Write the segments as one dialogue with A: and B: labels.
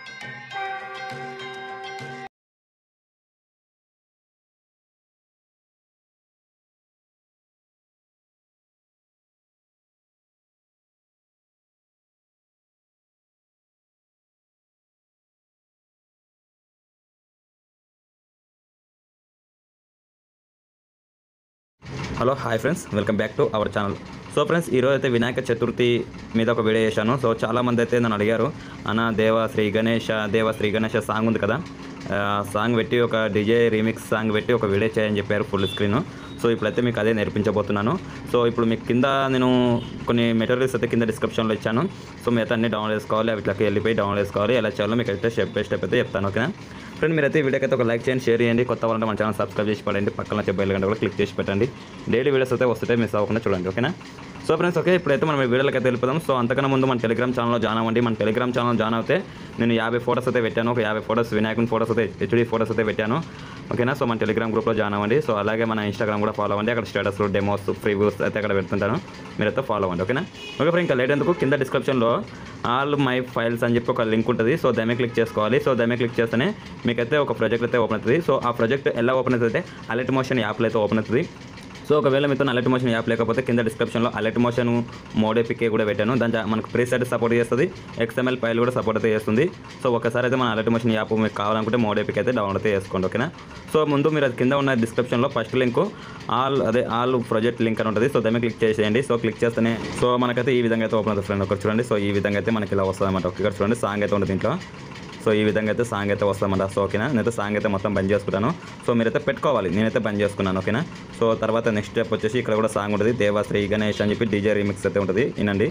A: hello hi friends welcome back to our channel so friends ఈరోజు అయితే వినాయక చతుర్థి మీద ఒక వీడియో చేశాను సో చాలామంది అయితే నన్ను అడిగారు అన్న దేవ శ్రీ గణేష దేవ శ్రీ గణేష సాంగ్ ఉంది కదా ఆ, సాంగ్ పెట్టి ఒక డిజే రీమిక్స్ సాంగ్ పెట్టి ఒక వీడియో చేయని చెప్పారు ఫుల్ స్క్రీన్ సో ఇప్పుడైతే మీకు అదే నేర్పించబోతున్నాను సో ఇప్పుడు మీకు కింద నేను కొన్ని మెటీరియల్స్ అయితే కింద డిస్క్రిప్షన్లో ఇచ్చాను సో మీరు అయితే అన్ని డౌన్లోడ్ చేసుకోవాలి అవిట్లకి వెళ్ళిపోయి డౌన్లోడ్ చేసుకోవాలి ఎలా చేయాలో మీకు అయితే స్టెప్ బై స్టెప్ అయితే చెప్తాను ఓకేనా ఫ్రెండ్ మీరైతే ఈ వీడియోకి అయితే ఒక లైక్ చేయండి షేర్ చేయండి కొత్త వాళ్ళంటే మన ఛానల్ సబ్స్క్రైబ్ చేసి పడండి పక్కన వచ్చే బెల్ గంట కూడా క్లిక్ చేసి పెట్టండి డైలీ వీడియోస్ అయితే వస్తుంటే మిస్ అవ్వకుండా చూడండి ఓకేనా సో ఫ్రెండ్స్ ఓకే ఇప్పుడైతే మనం ఈ వీడియోలకి అయితే వెళ్ళిపోదాం సో అంతకన్నా ముందు మన టెలిగ్రామ్ ఛానల్లో జాయిన్ అవ్వండి మన టెలిగ్రామ్ ఛానల్ జాయిన్ అవుతే నేను యాభై ఫోటోస్ అయితే పెట్టాను ఒక యాభై ఫోటోస్ వినాయకుని ఫోటోస్ అయితే హెచ్డీ ఫోటోస్ అయితే పెట్టాను ఓకేనా సో మన టెలిగ్రామ్ గ్రూప్లో జాయిన్ అవ్వండి సో అలాగే మన ఇన్స్టాగ్రామ్ కూడా ఫాలో అవ్వండి అక్కడ స్టేటస్లు డెమోస్ ప్రివ్యూస్ అయితే అక్కడ పెడుతుంటాను మీరైతే ఫాలో అవ్వండి ఓకేనా ఓకే ఫ్రెండ్ ఇంకా లేట్ ఎందుకు కింద డిస్క్రిప్షన్లో ఆల్ మై ఫైల్స్ అని చెప్పి ఒక లింక్ ఉంటుంది సో దాని మీద క్లిక్ చేసుకోవాలి సో దాని మీద క్లిక్ చేస్తేనే మీకైతే ఒక ప్రాజెక్ట్ అయితే ఓపెన్ అవుతుంది సో ఆ ప్రాజెక్ట్ ఎలా ఓపెన్ అవుతుంది అలర్ట్ మోషన్ యాప్లో అయితే ఓపెన్ అవుతుంది సో ఒకవేళ మీతో అలర్ట్ మోషన్ యాప్ లేకపోతే కింద డిస్క్రిప్షన్లో అలర్ట్ మోషన్ మోడేపికే కూడా పెట్టాను దాని జా- మనకు ప్రీ సెట్ సపోర్ట్ చేస్తుంది ఎక్స్ఎంఎల్ ఫైల్ కూడా సపోర్ట్ అయితే చేస్తుంది సో ఒకసారి అయితే మన అలర్ట్ మోషన్ యాప్ మీకు కావాలనుకుంటే మోడేపిక్ అయితే డౌన్లోడ్ అయితే చేసుకోండి ఓకేనా సో ముందు మీరు అది కింద ఉన్న డిస్క్రిప్షన్లో ఫస్ట్ లింక్ ఆల్ అదే ఆల్ ప్రాజెక్ట్ లింక్ అని ఉంటుంది సో దాన్ని క్లిక్ చేసేయండి సో క్లిక్ చేస్తేనే సో మనకైతే ఈ విధంగా అయితే ఓపెన్ అవుతుంది ఫ్రెండ్ ఒకటి చూడండి సో ఈ విధంగా అయితే మనకి ఇలా వస్తుంది అనమాట ఇక్కడ చూడండి సాంగ్ అయితే ఉంటుంది దీంట్లో సో ఈ విధంగా అయితే సాంగ్ అయితే వస్తామన్నమాట సో ఓకేనా నేనైతే సాంగ్ అయితే మొత్తం బంద్ చేసుకుంటాను సో మీరైతే పెట్టుకోవాలి నేనైతే బంద్ చేసుకున్నాను ఓకేనా సో తర్వాత నెక్స్ట్ స్టెప్ వచ్చేసి ఇక్కడ కూడా సాంగ్ ఉంటుంది దేవాశ్రీ గణేష్ అని చెప్పి డీజే రీమిక్స్ అయితే ఉంటుంది వినండి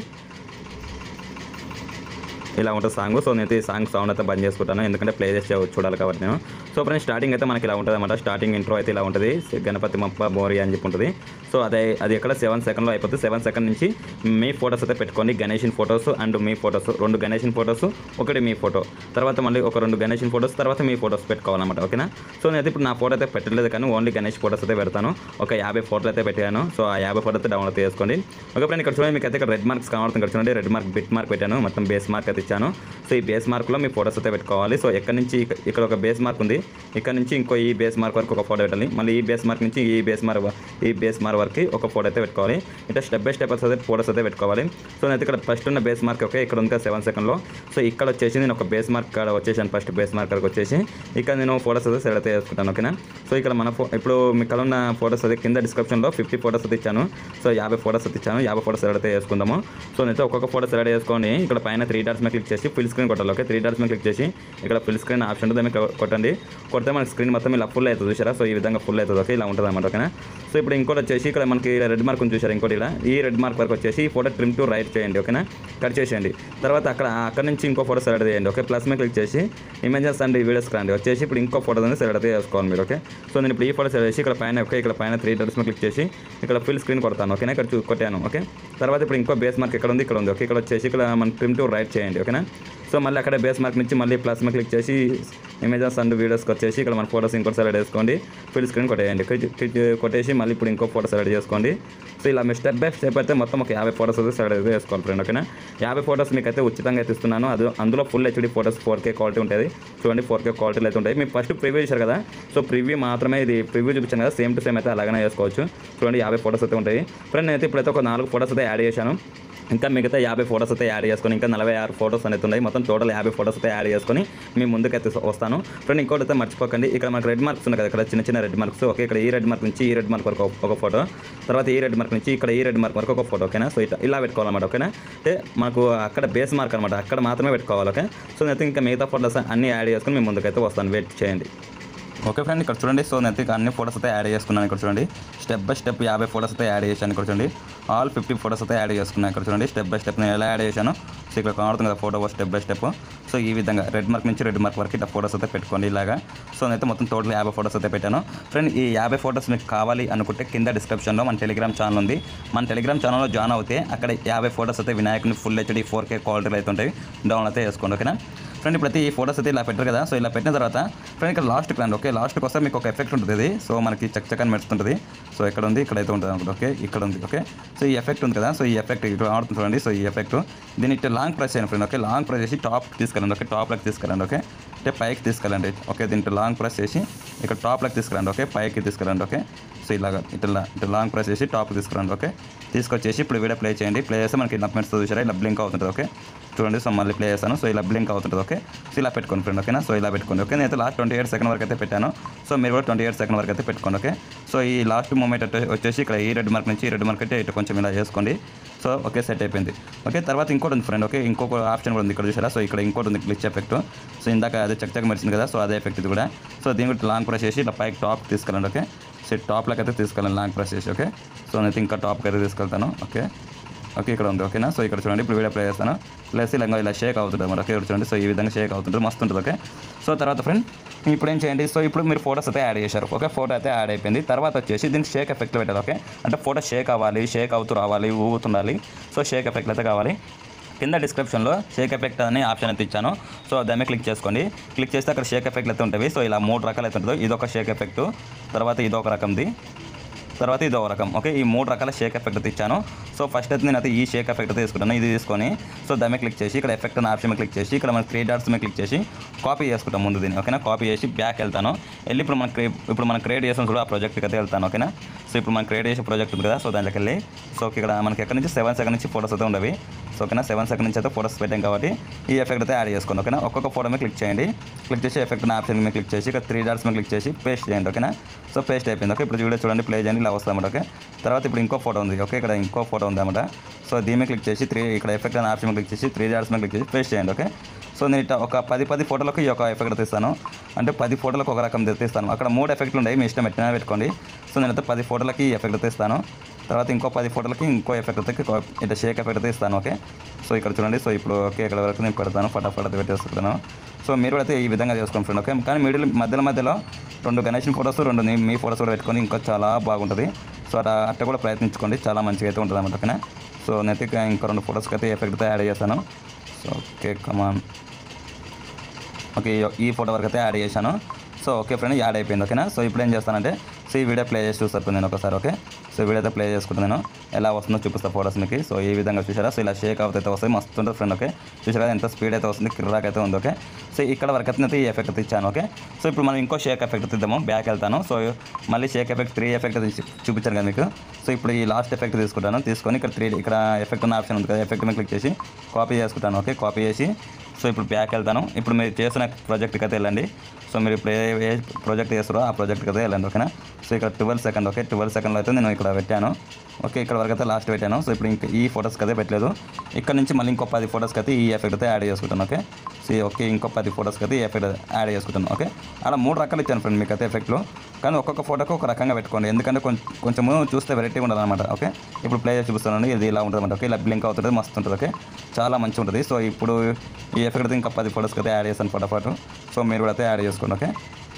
A: ఇలా ఉంటుంది సాంగ్ సో నేనైతే ఈ సాంగ్ సౌండ్ అయితే బంద్ చేసుకుంటాను ఎందుకంటే ప్లే చేసి చూడాలి కాబట్టి నేను సో ఫ్రెండ్స్ స్టార్టింగ్ అయితే మనకి ఇలా ఉంటుంది అనమాట స్టార్టింగ్ ఇంట్రో అయితే ఇలా ఉంటుంది గణపతి మప్ప మోరి అని చెప్పి ఉంటుంది సో అదే అది ఎక్కడ సెవెన్ సెకండ్లో అయిపోతుంది సెవెన్ సెకండ్ నుంచి మీ ఫొటోస్ అయితే పెట్టుకోండి గణేషన్ ఫొటోస్ అండ్ మీ ఫొటోస్ రెండు గణేషన్ ఫొటోస్ ఒకటి మీ ఫోటో తర్వాత మళ్ళీ ఒక రెండు గణేషన్ ఫొటోస్ తర్వాత మీ ఫొటోస్ పెట్టుకోవాలన్నమాట ఓకేనా సో నేనైతే ఇప్పుడు నా ఫోటో అయితే పెట్టలేదు కానీ ఓన్లీ గణేష్ ఫొటోస్ అయితే పెడతాను ఒక యాభై ఫోటోలు అయితే పెట్టాను సో ఆ యాభై ఫోటో అయితే డౌన్లోడ్ చేసుకోండి ఓకే ఫ్రెండ్ ఇక్కడ చూడండి మీకు అయితే ఇక్కడ రెడ్ మార్క్స్ కనబడుతుంది ఇక్కడ చూడండి రెడ్ మార్క్ బిట్ మార్క్ పెట్టాను మొత్తం బేస్ మార్క్ అయితే ఇచ్చాను సో ఈ బేస్ మార్క్లో మీ ఫోటోస్ అయితే పెట్టుకోవాలి సో ఎక్కడ నుంచి ఇక- ఇక్కడ ఒక బేస్ మార్క్ ఉంది ఇక్కడ నుంచి ఇంకో ఈ బేస్ మార్క్ వరకు ఒక ఫోటో పెట్టాలి మళ్ళీ ఈ బేస్ మార్క్ నుంచి ఈ బేస్ మార్క్ ఈ బేస్ మార్క్ వరకు ఒక ఫోటో అయితే పెట్టుకోవాలి ఇట్లా స్టెప్ బై స్టెప్ అయితే ఫోటోస్ అయితే పెట్టుకోవాలి సో నేను ఇక్కడ ఫస్ట్ ఉన్న బేస్ మార్క్ ఓకే ఇక్కడ ఉంది సెవెన్ సెకండ్లో సో ఇక్కడ వచ్చేసి నేను ఒక బేస్ మార్క్ కాడ వచ్చేసాను ఫస్ట్ బేస్ మార్క్ కాడకి వచ్చేసి ఇక్కడ నేను ఫోటోస్ అయితే సెలెక్ట్ అయితే చేసుకుంటాను ఓకేనా సో ఇక్కడ మన ఫో ఇప్పుడు మీకు ఉన్న ఫోటోస్ అయితే కింద డిస్క్రిప్షన్లో ఫిఫ్టీ ఫోటోస్ అయితే ఇచ్చాను సో యాభై ఫోటోస్ అయితే ఇచ్చాను యాభై ఫోటోస్ సెలెక్ట్ అయితే చేసుకుందాము సో నేనైతే ఒక్కొక్క ఫోటో సెలెక్ట్ చేసుకొని ఇక్కడ పైన త్రీ డాట్స్ మీద క్లిక్ చేసి ఫుల్ స్క్రీన్ కొట్టాలి ఓకే త్రీ డాట్స్ మీద క్లిక్ చేసి ఇక్కడ ఫుల్ స్క్రీన్ ఆప్షన్ ఉంటుంది దాన్ని కొట్టండి కొడితే మనకి స్క్రీన్ మొత్తం ఇలా ఫుల్ అవుతుంది చూసారా సో ఈ విధంగా ఫుల్ అవుతుంది ఓకే ఇలా ఉంటుంది అనమాట ఓకేనా సో ఇప్పుడు ఇంకోటి వచ్చేసి ఇక్కడ మనకి రెడ్ మార్క్ ఉంది చూసారా ఇంకోటి ఇలా ఈ రెడ్ మార్క్ వరకు వచ్చేసి ఈ ఫోటో ట్రిమ్ టు రైట్ చేయండి ఓకేనా కట్ చేసేయండి తర్వాత అక్కడ అక్కడ నుంచి ఇంకో ఫోటో సెలెక్ట్ చేయండి ఓకే ప్లస్ మీద క్లిక్ చేసి ఇమేజెస్ అండ్ వీడియోస్ రండి వచ్చేసి ఇప్పుడు ఇంకో ఫోటో సెలెక్ట్ అయితే చేసుకోవాలి మీరు ఓకే సో నేను ఇప్పుడు ఈ ఫోటో సెలెక్ట్ చేసి ఇక్కడ పైన ఓకే ఇక్కడ పైన త్రీ డాట్స్ మీద క్లిక్ చేసి ఇక్కడ ఫుల్ స్క్రీన్ కొడతాను ఓకేనా ఇక్కడ చూ- కొట్టాను ఓకే తర్వాత ఇప్పుడు ఇంకో బేస్ మార్క్ ఇక్కడ ఉంది ఇక్కడ ఉంది ఓకే ఇక్కడ వచ్చేసి ఇక్కడ మన ట్రిమ్ టు రైట్ చేయండి ఓకేనా సో మళ్ళీ అక్కడ బేస్ మార్క్ నుంచి మళ్ళీ ప్లస్ మీద క్లిక్ చేసి ఇమేజెస్ అండ్ వీడియోస్కి వచ్చేసి ఇక్కడ మన ఫోటోస్ ఇంకోటి సెలెక్ట్ చేసుకోండి ఫుల్ స్క్రీన్ కొట్టేయండి క్లిక్- క్లిక్ కొట్టేసి మళ్ళీ ఇప్పుడు ఇంకో ఫోటో సెలెక్ట్ చేసుకోండి సో ఇలా మీ స్టెప్ బై స్టెప్ అయితే మొత్తం ఒక యాభై ఫోటోస్ అయితే సెలెక్ట్ అయితే చేసుకోవాలి ఫ్రెండ్ ఓకేనా యాభై ఫోటోస్ మీకు అయితే ఉచితంగా అయితే ఇస్తున్నాను అది అందులో full HD photos four K quality ఉంటుంది చూడండి ఫోర్ కే క్వాలిటీలు అయితే ఉంటాయి మీరు ఫస్ట్ ప్రివ్యూ చేశారు కదా సో ప్రివ్యూ మాత్రమే ఇది ప్రివ్యూ చూపించాను కదా సేమ్ టు సేమ్ అయితే అలాగనే చేసుకోవచ్చు చూడండి యాభై ఫోటోస్ అయితే ఉంటాయి ఫ్రెండ్ నేనైతే ఇప్పుడైతే ఒక నాలుగు ఫోటోస్ అయితే యాడ్ చేశాను ఇంకా మిగతా యాభై ఫోటోస్ అయితే యాడ్ చేసుకొని ఇంకా నలభై ఆరు ఫోటోస్ అనేది ఉన్నాయి మొత్తం టోటల్ యాభై ఫోటోస్ అయితే యాడ్ చేసుకొని మీ ముందుకైతే వస్తాను ఫ్రెండ్ ఇంకోటి అయితే మర్చిపోకండి ఇక్కడ మనకు రెడ్ మార్క్స్ ఉన్నాయి కదా ఇక్కడ చిన్న చిన్న రెడ్ మార్క్స్ ఓకే ఇక్కడ ఈ రెడ్ మార్క్ నుంచి ఈ రెడ్ మార్క్ వరకు ఒక- ఒక ఫోటో తర్వాత ఈ రెడ్ మార్క్ నుంచి ఇక్కడ ఈ రెడ్ మార్క్ వరకు ఒక ఫోటో ఓకేనా సో ఇట్లా ఇలా పెట్టుకోవాలన్నమాట ఓకేనా అంటే మనకు అక్కడ బేస్ మార్క్ అనమాట అక్కడ మాత్రమే పెట్టుకోవాలి ఓకే సో నేనైతే ఇంకా మిగతా ఫోటోస్ అన్ని యాడ్ చేసుకొని మీ ముందుకైతే వస్తాను వెయిట్ చేయండి ఓకే ఫ్రెండ్ ఇక్కడ చూడండి సో నేను అయితే అన్ని ఫోటోస్ అయితే యాడ్ చేసుకున్నాను ఇక్కడ చూడండి స్టెప్ బై స్టెప్ యాభై ఫోటోస్ అయితే యాడ్ చేశాను ఇక్కడ చూడండి ఆల్ ఫిఫ్టీ ఫోటోస్ అయితే యాడ్ చేసుకున్నాను ఇక్కడ చూడండి స్టెప్ బై స్టెప్ నేను ఎలా యాడ్ చేశాను సో ఇక్కడ కనబడుతుంది కదా photo step by step so ఈ విధంగా రెడ్ మార్క్ నుంచి రెడ్ మార్క్ వరకు ఇట్లా ఫోటోస్ అయితే పెట్టుకోండి ఇలాగా సో నేనైతే మొత్తం టోటల్ యాభై ఫోటోస్ అయితే పెట్టాను ఫ్రెండ్ ఈ యాభై ఫోటోస్ మీకు కావాలి అనుకుంటే కింద డిస్క్రిప్షన్లో మన టెలిగ్రామ్ ఛానల్ ఉంది మన టెలిగ్రామ్ ఛానల్లో జాయిన్ అవుతే అక్కడ యాభై ఫోటోస్ అయితే వినాయకుని ఫుల్ హెచ్డి ఫోర్ కే క్వాలిటీలు అయితే ఉంటాయి డౌన్లోడ్ అయితే చేసుకోండి ఓకేనా ఫ్రెండ్ ఇప్పుడైతే ఈ ఫోటోస్ అయితే ఇలా పెట్టారు కదా సో ఇలా పెట్టిన తర్వాత ఫ్రెండ్ ఇక్కడ లాస్ట్కి రండి ఓకే లాస్ట్కి వస్తే మీకు ఒక ఎఫెక్ట్ ఉంటుంది ఇది సో మనకి చక్ చక్ అని మెరుస్తుంటుంది సో ఇక్కడ ఉంది ఇక్కడైతే ఉంటుంది అనుకుంటా ఓకే ఇక్కడ ఉంది ఓకే సో ఈ ఎఫెక్ట్ ఉంది కదా సో ఈ ఎఫెక్ట్ ఇక్కడ ఆడుతుంది చూడండి సో ఈ ఎఫెక్ట్ దీన్ని ఇట్లా లాంగ్ ప్రెస్ చేయండి ఫ్రెండ్ ఓకే లాంగ్ ప్రెస్ చేసి టాప్ తీసుకెళ్ళండి ఓకే టాప్లోకి తీసుకెళ్ళండి ఓకే అంటే పైకి తీసుకెళ్ళండి ఓకే దీంట్లో లాంగ్ ప్రెస్ చేసి ఇక్కడ టాప్లోకి తీసుకెళ్ళండి ఓకే పైకి తీసుకెళ్ళండి ఓకే సో ఇలాగా ఇట్లా ఇట్లా లాంగ్ ప్రెస్ చేసి టాప్ తీసుకురండి ఓకే తీసుకొచ్చేసి ఇప్పుడు వీడియో ప్లే చేయండి ప్లే చేస్తే మనకి ఇలా మినిట్స్ చూసారా ఇలా బ్లింక్ అవుతుంటుంది ఓకే చూడండి సో మళ్ళీ ప్లే చేస్తాను సో ఇలా బ్లింక్ అవుతుంటుంది ఓకే సో ఇలా పెట్టుకోండి ఫ్రెండ్ ఓకేనా సో ఇలా పెట్టుకోండి ఓకే నేనైతే లాస్ట్ ట్వంటీ ఎయిట్ సెకండ్ వరకు అయితే పెట్టాను సో మీరు కూడా ట్వంటీ ఎయిట్ సెకండ్ వరకు అయితే పెట్టుకోండి ఓకే సో ఈ లాస్ట్ మూమెంట్ వచ్చేసి ఇక్కడ ఈ రెడ్ మార్క్ నుంచి ఈ రెడ్ మార్క్ అయితే ఇటు కొంచెం ఇలా చేసుకోండి సో ఓకే సెట్ అయిపోయింది ఓకే తర్వాత ఇంకోటి ఉంది ఫ్రెండ్ ఓకే ఇంకొక ఆప్షన్ కూడా ఉంది ఇక్కడ చూసారా సో ఇక్కడ ఇంకోటి ఉంది గ్లిచ్ ఎఫెక్ట్ సో ఇందాక అదే చక్ చక్ మెరిసింది కదా సో అదే ఎఫెక్ట్ ఇది కూడా సో దీని కూడా లాంగ్ ప్రెస్ చేసి ఇలా పైకి టాప్ తీసుకెళ్ళండి ఓకే సో టాప్లోకి అయితే తీసుకెళ్ళండి లాంగ్ ప్రెస్ చేసి ఓకే సో నేనైతే ఇంకా టాప్కి అయితే తీసుకెళ్తాను ఓకే ఓకే ఇక్కడ ఉంది ఓకేనా సో ఇక్కడ చూడండి ఇప్పుడు వీడియో ప్లే చేస్తాను ప్లస్ ఇలా ఇలా షేక్ అవుతుంది మరి ఓకే ఇక్కడ చూడండి సో ఈ విధంగా షేక్ అవుతుంటుంది మస్తు ఉంటుంది ఓకే సో తర్వాత ఫ్రెండ్ ఇప్పుడు ఏం చేయండి సో ఇప్పుడు మీరు ఫోటోస్ అయితే యాడ్ చేశారు ఓకే ఫోటో అయితే యాడ్ అయిపోయింది తర్వాత వచ్చేసి దీనికి షేక్ ఎఫెక్ట్ పెట్టాలి ఓకే అంటే ఫోటో షేక్ అవ్వాలి షేక్ అవుతూ రావాలి ఊగుతుండాలి సో షేక్ ఎఫెక్ట్ అయితే కావాలి కింద డిస్క్రిప్షన్లో షేక్ ఎఫెక్ట్ అనే ఆప్షన్ అయితే ఇచ్చాను సో దాన్ని క్లిక్ చేసుకోండి క్లిక్ చేస్తే అక్కడ షేక్ ఎఫెక్ట్లు అయితే ఉంటాయి సో ఇలా మూడు రకాలు అయితే ఉంటుంది ఇదొక షేక్ ఎఫెక్ట్ తర్వాత ఇదొక రకంది తర్వాత ఇది ఒక రకం ఓకే ఈ మూడు రకాల షేక్ ఎఫెక్ట్ అయితే ఇచ్చాను సో ఫస్ట్ అయితే నేను అయితే ఈ షేక్ ఎఫెక్ట్ అయితే తీసుకుంటాను ఇది తీసుకొని సో దాని క్లిక్ చేసి ఇక్కడ ఎఫెక్ట్ అనే ఆప్షన్ మీద క్లిక్ చేసి ఇక్కడ మన త్రీ డాట్స్ మీద క్లిక్ చేసి కాపీ చేసుకుంటాం ముందు దీన్ని ఓకేనా కాపీ చేసి బ్యాక్ వెళ్తాను వెళ్ళి ఇప్పుడు మనం క్రియేట్ ఇప్పుడు మనం క్రియేట్ చేసాం కూడా ఆ ప్రాజెక్ట్కి అయితే వెళ్తాను ఓకేనా సో ఇప్పుడు మనం క్రియేట్ చేసే ప్రాజెక్ట్ ఉంది కదా సో దాంట్లోకి వెళ్ళి సో ఇక్కడ మనకి ఎక్కడి నుంచి సెవెన్ సెకండ్ నుంచి ఫోటోస్ అయితే ఉండవి సో ఓకేనా సెవెన్ సెకండ్ నుంచి అయితే ఫోటోస్ పెట్టాం కాబట్టి ఈ ఎఫెక్ట్ అయితే యాడ్ చేసుకోండి ఓకేనా ఒక్కొక్క ఫోటో మీద క్లిక్ చేయండి క్లిక్ చేసి ఎఫెక్ట్ అనే ఆప్షన్ మీద క్లిక్ చేసి ఇక్కడ త్రీ డాట్స్ మీద క్లిక్ చేసి పేస్ట్ చేయండి ఓకేనా సో పేస్ట్ అయిపోయింది ఓకే ఇప్పుడు వీడియో చూడండి ప్లే చేయండి ఇలా వస్తామన్నమాట ఓకే తర్వాత ఇప్పుడు ఇంకో ఫోటో ఉంది ఓకే ఇక్కడ ఇంకో ఫోటో ఉంది అన్నమాట సో దీని మీద క్లిక్ చేసి త్రీ ఇక్కడ ఎఫెక్ట్ అనే ఆప్షన్ మీద క్లిక్ చేసి త్రీ డాట్స్ మీద క్లిక్ చేసి పేస్ట్ చేయండి ఓకే సో నేను ఇట్లా ఒక పది పది ఫోటోలకు ఈ ఒక ఎఫెక్ట్ తీస్తాను అంటే పది ఫోటోలకు ఒక రకం తీస్తాను అక్కడ మూడు ఎఫెక్ట్లు ఉన్నాయి మీ ఇష్టం పెట్టినా పెట్టుకోండి సో నేనైతే పది ఫోటోలకి ఈ ఎఫెక్ట్ తీస్తాను తర్వాత ఇంకో పది ఫోటోలకి ఇంకో ఎఫెక్ట్ అయితే ఇట్లా షేక్ ఎఫెక్ట్ అయితే ఇస్తాను ఓకే సో ఇక్కడ చూడండి సో ఇప్పుడు ఓకే ఇక్కడ వరకు నేను పెడతాను ఫటాఫట్ అయితే పెట్టేసుకుంటాను సో మీరు కూడా అయితే ఈ విధంగా చేసుకోండి ఫ్రెండ్ ఓకే కానీ మిడిల్ మధ్యలో మధ్యలో రెండు గణేషన్ ఫోటోస్ రెండు నీ- మీ ఫోటోస్ కూడా పెట్టుకొని ఇంకా చాలా బాగుంటుంది సో అట్లా అట్ట కూడా ప్రయత్నించుకోండి చాలా మంచిగా అయితే ఉంటుంది అన్నమాట ఓకేనా సో నేనైతే ఇంకా ఇంకో రెండు ఫోటోస్కి అయితే ఎఫెక్ట్ అయితే యాడ్ చేశాను సో ఓకే కమాన్ ఓకే ఈ- ఈ ఫోటో వరకు అయితే యాడ్ చేశాను సో ఓకే ఫ్రెండ్ యాడ్ అయిపోయింది ఓకేనా సో ఇప్పుడు ఏం చేస్తానంటే సో ఈ వీడియో ప్లే చేసి చూస్తాను నేను ఒకసారి ఓకే సో వీడియో అయితే ప్లే చేసుకుంటాను నేను ఎలా వస్తుందో చూపిస్తాను ఫోటోస్ మీకు సో ఈ విధంగా చూసారా సో ఇలా షేక్ అవుతే అయితే వస్తాయి మస్తు ఉంటుంది ఫ్రెండ్ ఓకే చూసారా ఎంత స్పీడ్ అయితే వస్తుంది కిర్రాక్ అయితే ఉంది ఓకే సో ఇక్కడ వరకు అయితే ఈ ఎఫెక్ట్ అయితే ఇచ్చాను ఓకే సో ఇప్పుడు మనం ఇంకో షేక్ ఎఫెక్ట్ తీద్దాము బ్యాక్ వెళ్తాను సో మళ్ళీ షేక్ ఎఫెక్ట్ త్రీ ఎఫెక్ట్ తీసి చూపించాను కదా మీకు సో ఇప్పుడు ఈ లాస్ట్ ఎఫెక్ట్ తీసుకుంటాను తీసుకొని ఇక్కడ త్రీ ఇక్కడ ఎఫెక్ట్ ఉన్న ఆప్షన్ ఉంది కదా ఎఫెక్ట్ మీద క్లిక్ చేసి కాపీ చేసుకుంటాను ఓకే కాపీ చేసి సో ఇప్పుడు బ్యాక్ వెళ్తాను ఇప్పుడు మీరు చేసిన ప్రాజెక్ట్కి అయితే వెళ్ళండి సో మీరు ఇప్పుడు ఏ ఏ ప్రాజెక్ట్ చేస్తారో ఆ ప్రాజెక్ట్కి అయితే వెళ్ళండి ఓకేనా సో ఇక్కడ ట్వెల్వ్ సెకండ్ ఓకే ట్వెల్వ్ సెకండ్లో అయితే నేను ఇక్కడ పెట్టాను ఓకే ఇక్కడ వరకు అయితే లాస్ట్ పెట్టాను సో ఇప్పుడు ఇంకా ఈ ఫొటోస్కి అయితే పెట్టలేదు ఇక్కడ నుంచి మళ్ళీ ఇంకో పది ఫొటోస్కి అయితే ఈ ఎఫెక్ట్ అయితే యాడ్ చేసుకుంటాను ఓకే సో ఓకే ఇంకో పది ఫొటోస్కి అయితే ఈ ఎఫెక్ట్ యాడ్ చేసుకుంటాను ఓకే అలా మూడు రకాలు ఇచ్చాను ఫ్రెండ్ మీకు అయితే ఎఫెక్ట్లు కానీ ఒక్కొక్క ఫోటోకి ఒక రకంగా పెట్టుకోండి ఎందుకంటే కొంచెం కొంచెము చూస్తే వెరైటీ ఉండాలన్నమాట ఓకే ఇప్పుడు ప్లే చేసి చూపిస్తున్నాను ఇది ఇలా ఉంటుంది ఓకే ఇలా బ్లింక్ అవుతుంది మస్తు ఉంటుంది ఓకే చాలా మంచిగా ఉంటుంది సో ఇప్పుడు ఈ ఎఫెక్ట్ ఇంకా పది ఫోటోస్కి అయితే యాడ్ చేస్తాను ఫటాఫట్ సో మీరు కూడా అయితే యాడ్ చేసుకోండి ఓకే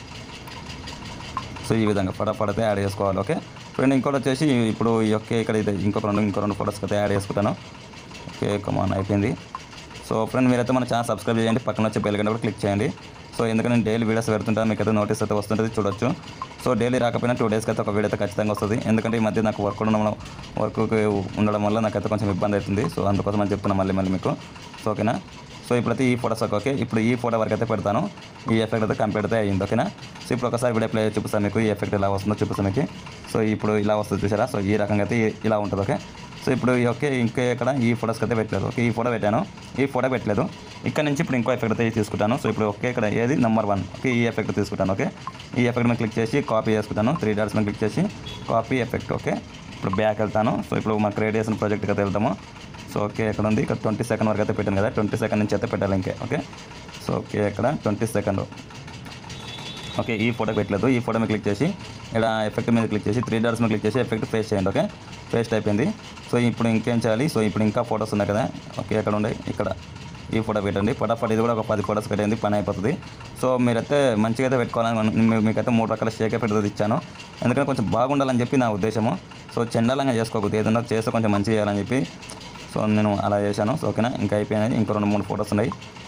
A: సో ఈ విధంగా ఫటాఫట్ అయితే యాడ్ చేసుకోవాలి ఓకే ఫ్రెండ్ ఇంకోటి వచ్చేసి ఇప్పుడు ఈ ఒకే ఇక్కడ ఇది ఇంకొక రెండు ఇంకో రెండు ఫోటోస్కి అయితే యాడ్ చేసుకుంటాను ఓకే కమాన్ అయిపోయింది సో ఫ్రెండ్ మీరైతే మన ఛానల్ సబ్స్క్రైబ్ చేయండి పక్కన వచ్చే బెల్ గంట కూడా క్లిక్ చేయండి సో ఎందుకంటే నేను డైలీ వీడియోస్ పెడుతుంటాను మీకు అయితే నోటీస్ అయితే వస్తుంటుంది చూడొచ్చు సో డైలీ రాకపోయినా టూ డేస్కి అయితే ఒక వీడియో అయితే ఖచ్చితంగా వస్తుంది ఎందుకంటే ఈ మధ్య నాకు వర్క్ ఉండడం వర్క్ ఉండడం వల్ల నాకైతే కొంచెం ఇబ్బంది అవుతుంది సో అందుకోసం అని చెప్తున్నాను మళ్ళీ మళ్ళీ మీకు సో ఓకేనా సో ఇప్పుడైతే ఈ ఫోటోస్ ఓకే ఇప్పుడు ఈ ఫోటో వరకు అయితే పెడతాను ఈ ఎఫెక్ట్ అయితే కంప్లీట్ అయితే అయ్యింది ఓకేనా సో ఇప్పుడు ఒకసారి వీడియో ప్లే చూపిస్తాను మీకు ఈ ఎఫెక్ట్ ఎలా వస్తుందో చూపిస్తాను మీకు సో ఇప్పుడు ఇలా వస్తుంది చూసారా సో ఈ రకంగా అయితే ఈ- ఇలా ఉంటుంది ఓకే సో ఇప్పుడు ఈ ఓకే ఇంకా ఇక్కడ ఈ ఫోటోస్కి అయితే పెట్టలేదు ఓకే ఈ ఫోటో పెట్టాను ఈ ఫోటో పెట్టలేదు ఇక్కడ నుంచి ఇప్పుడు ఇంకో ఎఫెక్ట్ అయితే తీసుకుంటాను సో ఇప్పుడు ఓకే ఇక్కడ ఏది నెంబర్ వన్ ఓకే ఈ ఎఫెక్ట్ తీసుకుంటాను ఓకే ఈ ఎఫెక్ట్ మీద క్లిక్ చేసి కాపీ చేసుకుంటాను త్రీ డాట్స్ మీద క్లిక్ చేసి కాపీ ఎఫెక్ట్ ఓకే ఇప్పుడు బ్యాక్ వెళ్తాను సో ఇప్పుడు మన క్రియేట్ చేసిన ప్రాజెక్ట్కి అయితే వెళ్తాము సో ఓకే ఇక్కడ ఉంది ఇక్కడ ట్వంటీ సెకండ్ వరకు అయితే పెట్టాను కదా ట్వంటీ సెకండ్ నుంచి అయితే పెట్టాలి ఇంకే ఓకే సో ఓకే ఇక్కడ ట్వంటీ సెకండ్ ఓకే ఈ ఫోటో పెట్టలేదు ఈ ఫోటో మీద క్లిక్ చేసి ఇక్కడ ఎఫెక్ట్ మీద క్లిక్ చేసి త్రీ డాట్స్ మీద క్లిక్ చేసి ఎఫెక్ట్ పేస్ట్ చేయండి ఓకే పేస్ట్ అయిపోయింది సో ఇప్పుడు ఇంకేం చేయాలి సో ఇప్పుడు ఇంకా ఫోటోస్ ఉన్నాయి కదా ఓకే ఎక్కడ ఉన్నాయి ఇక్కడ ఈ ఫోటో పెట్టండి ఫటాఫట్ ఇది కూడా ఒక పది ఫోటోస్ పెట్టండి పని అయిపోతుంది సో మీరైతే మంచిగా అయితే పెట్టుకోవాలని అను- మీ- మీకైతే మూడు రకాల షేక్ ఎఫెక్ట్ అయితే ఇచ్చాను ఎందుకంటే కొంచెం బాగుండాలని చెప్పి నా ఉద్దేశము సో చండాలంగా చేసుకోకూడదు ఏదన్నా చేస్తే కొంచెం మంచిగా చేయాలని చెప్పి సో నేను అలా చేశాను సో ఓకేనా ఇంకా అయిపోయినాయి ఇంకో రెండు మూడు ఫోటోస్ ఉన్నాయి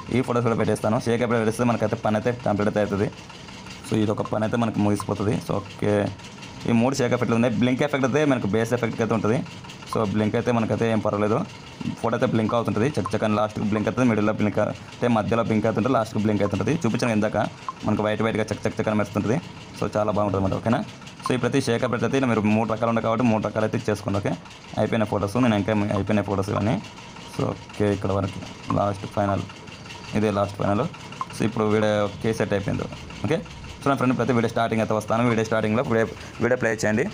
A: ఈ ఫొటోస్ కూడా పెట్టేస్తాను షేక్ ఎప్పుడు పెడిస్తే మనకైతే పని అయితే కంప్లీట్ అయితే అవుతుంది సో ఇది ఒక పని అయితే మనకు ముగిసిపోతుంది సో ఓకే ఈ మూడు షేక్ ఎఫెక్ట్లు ఉన్నాయి బ్లింక్ ఎఫెక్ట్ అయితే మనకు బేస్ ఎఫెక్ట్ అయితే ఉంటుంది సో బ్లింక్ అయితే మనకైతే ఏం పర్వాలేదు ఫోటో అయితే బ్లింక్ అవుతుంటుంది చెక్ చెక్ అని లాస్ట్కి బ్లింక్ అవుతుంది మిడిల్లో బ్లింక్ అంటే మధ్యలో బ్లింక్ అవుతుంటుంది లాస్ట్కి బ్లింక్ అవుతుంటుంది చూపించాను ఇందాక మనకు వైట్ వైట్గా చెక్ చెక్ చెక్ అని మెరుస్తుంటుంది సో చాలా బాగుంటుంది అన్నమాట ఓకేనా సో ఈ ప్రతి షేక్ ఎఫెక్ట్ అయితే మీరు మూడు రకాలు ఉన్నాయి కాబట్టి మూడు రకాలు అయితే చేసుకోండి ఓకే అయిపోయిన ఫొటోస్ నేను ఇంకా అయిపోయిన ఫొటోస్ ఇవన్నీ సో ఓకే ఇక్కడ వరకు లాస్ట్ ఫైనల్ ఇదే లాస్ట్ ఫైనల్ సో ఇప్పుడు వీడియో ఓకే సెట్ అయిపోయింది ఓకే సో నా ఫ్రెండ్ ప్రతి వీడియో స్టార్టింగ్ అయితే వస్తాను వీడియో స్టార్టింగ్లో వీడియో వీడియో ప్లే చేయండి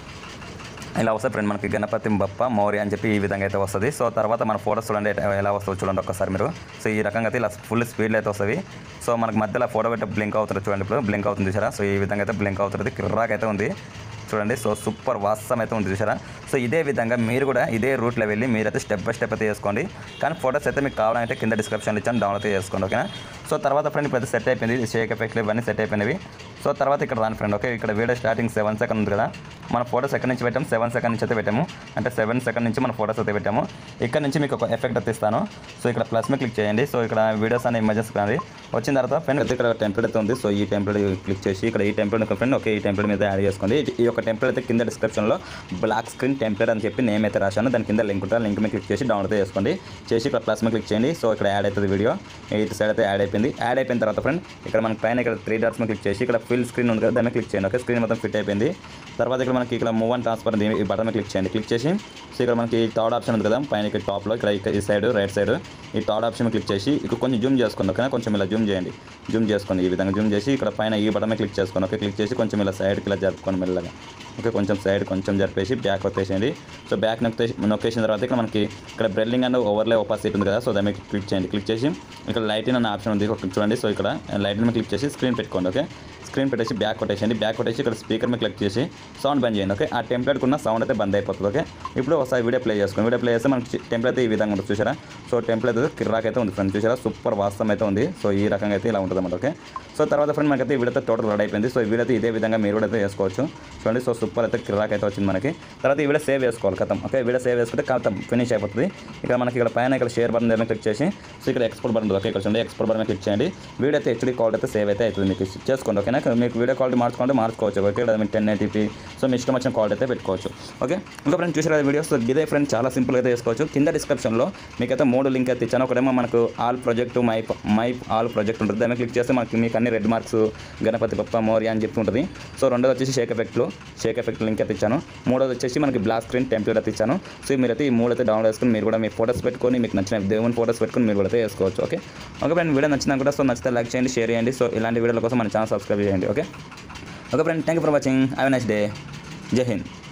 A: ఇలా వస్తుంది ఫ్రెండ్ మనకి గణపతి బప్ప మౌర్య అని చెప్పి ఈ విధంగా అయితే వస్తుంది సో తర్వాత మన ఫోటోస్ చూడండి ఎట- ఎలా వస్తుందో చూడండి ఒక్కసారి మీరు సో ఈ రకంగా అయితే ఇలా ఫుల్ స్పీడ్లో అయితే వస్తుంది సో మనకి మధ్యలో ఫోటో పెట్టి బ్లింక్ అవుతుంది చూడండి ఇప్పుడు బ్లింక్ అవుతుంది చూసారా సో ఈ విధంగా అయితే బ్లింక్ అవుతుంది కిర్రాక్ అయితే ఉంది చూడండి సో సూపర్ వాస్తవం అయితే ఉంది చూసారా సో ఇదే విధంగా మీరు కూడా ఇదే రూట్లో వెళ్ళి మీరైతే స్టెప్ బై స్టెప్ అయితే చేసుకోండి కానీ ఫోటోస్ అయితే మీకు కావాలంటే కింద డిస్క్రిప్షన్లో ఇచ్చాను డౌన్లోడ్ అయితే చేసుకోండి ఓకేనా సో తర్వాత ఫ్రెండ్ ఇప్పుడు సెట్ అయిపోయింది షేక్ ఎఫెక్ట్లు ఇవన్నీ సెట్ అయిపోయినవి సో తర్వాత ఇక్కడ రాని ఫ్రెండ్ ఓకే ఇక్కడ వీడియో స్టార్టింగ్ సెవెన్ సెకండ్ ఉంది కదా మన ఫోటోస్ ఎక్కడి నుంచి పెట్టాము సెవెన్ సెకండ్ నుంచి అయితే పెట్టాము అంటే సెవెన్ సెకండ్ నుంచి మన ఫోటోస్ అయితే పెట్టాము ఇక్కడ నుంచి మీకు ఒక ఎఫెక్ట్ అయితే ఇస్తాను సో ఇక్కడ ప్లస్ మీద క్లిక్ చేయండి సో ఇక్కడ వీడియోస్ అనే ఇమేజెస్ కానీ వచ్చిన తర్వాత ఫ్రెండ్ అయితే ఇక్కడ టెంప్లెట్ అయితే ఉంది సో ఈ టెంప్లెట్ క్లిక్ చేసి ఇక్కడ ఈ టెంప్లెట్ ఒక ఫ్రెండ్ ఓకే ఈ టెంప్లెట్ మీద యాడ్ చేసుకోండి ఈ యొక్క టెంప్లెట్ అయితే కింద డిస్క్రిప్షన్లో బ్లాక్ స్క్రీన్ టెంప్లెట్ అని చెప్పి నేమ్ అయితే రాశాను దాని కింద లింక్ ఉంటుంది లింక్ మీద క్లిక్ చేసి డౌన్లోడ్ అయితే చేసుకోండి చేసి ఇక్కడ ప్లస్ మీద క్లిక్ చేయండి సో ఇక్కడ యాడ్ అవుతుంది వీడియో ఇటు సైడ్ అయితే యాడ్ అయిపోయింది యాడ్ అయిపోయిన తర్వాత ఫ్రెండ్ ఇక్కడ మనకి పైన ఇక్కడ త్రీ డాట్స్ మీద క్లిక్ చేసి ఇక్కడ ఫిల్ స్క్రీన్ ఉంది కదా దాని మీద క్లిక్ చేయండి ఓకే స్క్రీన్ మొత్తం ఫిట్ అయిపోయింది తర్వాత ఇక్కడ మనకి ఇక్కడ మూవ్ అండ్ ట్రాన్స్ఫర్ ఉంది ఈ బటన్ మీద క్లిక్ చేయండి క్లిక్ చేసి సో ఇక్కడ మనకి థర్డ్ ఆప్షన్ ఉంది కదా పైన ఇక్కడ టాప్లో ఇక్కడ ఇక్కడ ఈ సైడ్ రైట్ సైడ్ ఈ థర్డ్ ఆప్షన్ మీద క్లిక్ చేసి ఇక్కడ కొంచెం జూమ్ చేసుకోండి ఓకేనా కొంచెం ఇలా జూమ్ చేయండి జూమ్ చేసుకోండి ఈ విధంగా జూమ్ చేసి ఇక్కడ పైన ఈ బటన్ మీద క్లిక్ చేసుకోండి ఓకే క్లిక్ చేసి కొంచెం ఇలా సైడ్కి ఇలా జరుపుకోండి మెల్లగా ఓకే కొంచెం సైడ్ కొంచెం జరిపేసి బ్యాక్ వచ్చేసేయండి సో బ్యాక్ నొక్కేసి నొక్కేసిన తర్వాత ఇక్కడ మనకి ఇక్కడ బ్రెల్లింగ్ అండ్ ఓవర్లే ఒపాసిటీ ఉంది కదా సో దాని మీద క్లిక్ చేయండి క్లిక్ చేసి ఇక్కడ లైటింగ్ అనే ఆప్షన్ ఉంది ఒక చూడండి సో ఇక్కడ లైటింగ్ మీద క్లిక్ చేసి స్క్రీన్ పెట్టుకోండి ఓకే స్క్రీన్ పెట్టేసి బ్యాక్ కొట్టేసండి బ్యాక్ కొట్టేసి ఇక్కడ స్పీకర్ మీద క్లిక్ చేసి సౌండ్ బంద్ చేయండి ఓకే ఆ టెంప్లెట్ ఉన్న సౌండ్ అయితే బంద్ అయిపోతుంది ఓకే ఇప్పుడు ఒకసారి వీడియో ప్లే చేసుకోండి వీడియో ప్లే చేస్తే మనకి టెంప్లెట్ అయితే ఈ విధంగా ఉంటుంది చూసారా సో టెంప్లెట్ అయితే కిరాక్ అయితే ఉంది ఫ్రెండ్ చూసారా సూపర్ వాస్తవం అయితే ఉంది సో ఈ రకంగా అయితే ఇలా ఉంటుంది అన్నమాట ఓకే సో తర్వాత ఫ్రెండ్ మనకైతే ఈ వీడియో అయితే టోటల్ రెడీ అయిపోయింది సో ఈ వీడియో అయితే ఇదే విధంగా మీరు కూడా అయితే చేసుకోవచ్చు చూడండి సో సూపర్ అయితే కిరాక్ అయితే వచ్చింది మనకి తర్వాత ఈ వీడియో సేవ్ చేసుకోవాలి కథం ఓకే వీడియో సేవ్ చేసుకుంటే కథం ఫినిష్ అయిపోతుంది ఇక్కడ మనకి ఇక్కడ పైన ఇక్కడ షేర్ బటన్ దగ్గర క్లిక్ చేసి సో ఇక్కడ ఎక్స్పోర్ట్ బటన్ ఉంది ఓకే ఇక్కడ చూడండి ఎక్స్పోర్ట్ బటన్ క్లిక్ చేయండి వీడియో అయితే హెచ్డీ క్వాలిటీ అయితే సేవ్ అయితే అవుతుంది మీకు చేసుకోండి ఓకేనా మీకు వీడియో క్వాలిటీ మార్చుకుంటే మార్చుకోవచ్చు ఓకే లేదా మీకు టెన్ ఎయిటీపీ సో మీ ఇష్టం వచ్చిన క్వాలిటీ అయితే పెట్టుకోవచ్చు ఓకే ఇంకా ఫ్రెండ్ చూసారు కదా వీడియోస్ ఇదే ఫ్రెండ్ చాలా సింపుల్ అయితే చేసుకోవచ్చు కింద డిస్క్రిప్షన్లో మీకైతే మూడు లింక్ అయితే ఇచ్చాను ఒకటేమో మనకు all project my my all project ఉంటుంది దాన్ని క్లిక్ చేస్తే మనకి మీకు అన్ని రెడ్ మార్క్స్ గణపతి పప్ప మోరియా అని చెప్పి ఉంటుంది సో రెండోది వచ్చేసి షేక్ ఎఫెక్ట్లు షేక్ ఎఫెక్ట్ లింక్ అయితే ఇచ్చాను మూడోది వచ్చేసి మనకి బ్లాక్ స్క్రీన్ టెంప్లెట్ అయితే ఇచ్చాను సో మీరైతే ఈ మూడు అయితే డౌన్లోడ్ చేసుకుని మీరు కూడా మీ ఫోటోస్ పెట్టుకొని మీకు నచ్చిన దేవుని ఫోటోస్ పెట్టుకొని మీరు కూడా అయితే వేసుకోవచ్చు ఓకే ఓకే ఫ్రెండ్ వీడియో నచ్చినా కూడా సో నచ్చితే లైక్ చేయండి షేర్ చేయండి సో ఇలాంటి వీడియోల కోసం మన ఛానల్ సబ్స్క్రైబ్ చేయండి okay okay friend thank you for watching have nice day Jai Hind